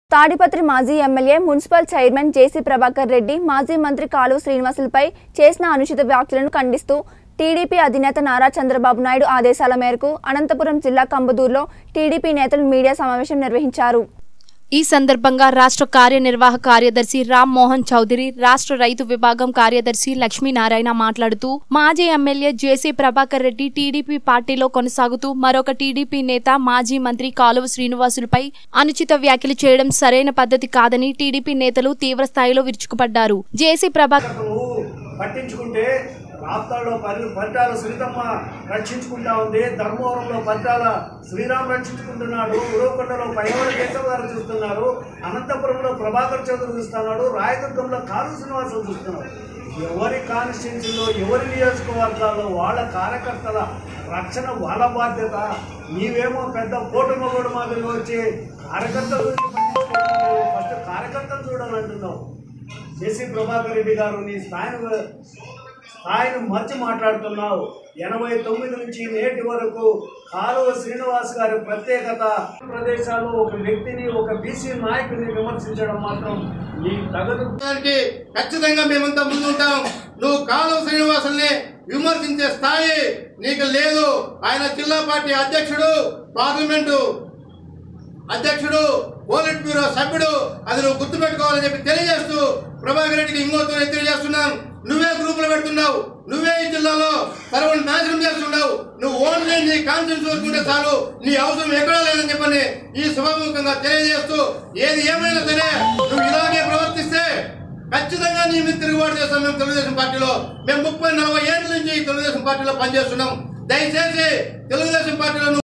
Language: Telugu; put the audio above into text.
తాడిపత్రి మాజీ MLA municipal chairman JC Prabhakar Reddy మాజీ మంత్రి కాలువ శ్రీనివాసులపై చేసిన అనుచిత వ్యాఖ్యలను ఖండిస్తూ టీడీపీ అధినేత నారా చంద్రబాబు నాయుడు ఆదేశాల మేరకు అనంతపురం జిల్లా కంబదూరులో టీడీపీ నేతలు మీడియా సమావేశం నిర్వహించారు ఈ సందర్భంగా రాష్ట్ర కార్యనిర్వాహక కార్యదర్శి రామ్ మోహన్ చౌదరి రాష్ట్ర రైతు విభాగం కార్యదర్శి లక్ష్మీనారాయణ మాట్లాడుతూ మాజీ MLA JC Prabhakar Reddy TDP పార్టీలో కొనసాగుతూ మరొక టీడీపీ నేత మాజీ మంత్రి కాలువ శ్రీనివాసులపై అనుచిత వ్యాఖ్యలు చేయడం సరైన పద్ధతి కాదని టీడీపీ నేతలు తీవ్ర స్థాయిలో విరుచుకుపడ్డారు జేసీ ప్రభాకర్ నువ్వు పట్టించుకుంటే రాప్తాడులో పరి పరిటాల సునీతమ్మ రక్షించుకుంటా ఉంది ధర్మవరంలో పరిటాల శ్రీరామ్ రక్షించుకుంటున్నాడు ఉరవకొండలో పైవడ కేశవ గారు చూస్తున్నారు అనంతపురంలో ప్రభాకర్ చౌదరి చూస్తున్నాడు రాయదుర్గంలో కారు శ్రీనివాసులు చూస్తున్నారు ఎవరి కాన్స్టిట్యున్సీలో ఎవరి నియోజకవర్గాల్లో వాళ్ళ కార్యకర్తల రక్షణ వాళ్ళ బాధ్యత నీవేమో పెద్ద కూటమి కూడా మాదిరిగా వచ్చి కార్యకర్తల గురించి పట్టించుకోవట్లేదు. ఫస్ట్ కార్యకర్తలు చూడాలంటున్నావు జేసీ ప్రభాకర్ రెడ్డి గారు నీ స్థాయిని స్థాయిని మర్చి మాట్లాడుతున్నావు ఎనభై తొమ్మిది నుంచి నేటి వరకు కాలువ శ్రీనివాస్ గారి ప్రత్యేకత ప్రదేశాల్లో ఒక వ్యక్తిని ఒక బీసీ నాయకుడిని విమర్శించడం మాత్రం నీ తగదు దానికి ఖచ్చితంగా మేమంతా ముందుంటాం నువ్వు కాలువ శ్రీనివాసుల్ని విమర్శించే స్థాయి నీకు లేదు ఆయన జిల్లా పార్టీ అధ్యక్షుడు పార్లమెంటు అధ్యక్షుడు పోలిట్ బ్యూరో సభ్యుడు అది నువ్వు గుర్తుపెట్టుకోవాలని చెప్పి తెలియజేస్తూ ప్రభాకర్ రెడ్డికి ఇంకోతో తెలియజేస్తున్నాను నువ్వే గ్రూపులు పెడుతున్నావు నువ్వే ఈ జిల్లాలో సర్వని నాశనం చేస్తున్నావు నువ్వు ఓన్లీ నీ కాన్ఫిడెన్స్ చూసుకుంటే చాలు నీ అవసరం ఎక్కడా లేదని చెప్పని ఈ సభాముఖంగా తెలియజేస్తూ ఏది ఏమైనా సరే నువ్వు ఇలాగే ప్రవర్తిస్తే ఖచ్చితంగా నీ మీద తిరుగుబాటు చేస్తాం మేము తెలుగుదేశం పార్టీలో మేము ముప్పై నలభై ఏళ్ళ నుంచి ఈ తెలుగుదేశం పార్టీలో పనిచేస్తున్నాం దయచేసి తెలుగుదేశం పార్టీలో నువ్వు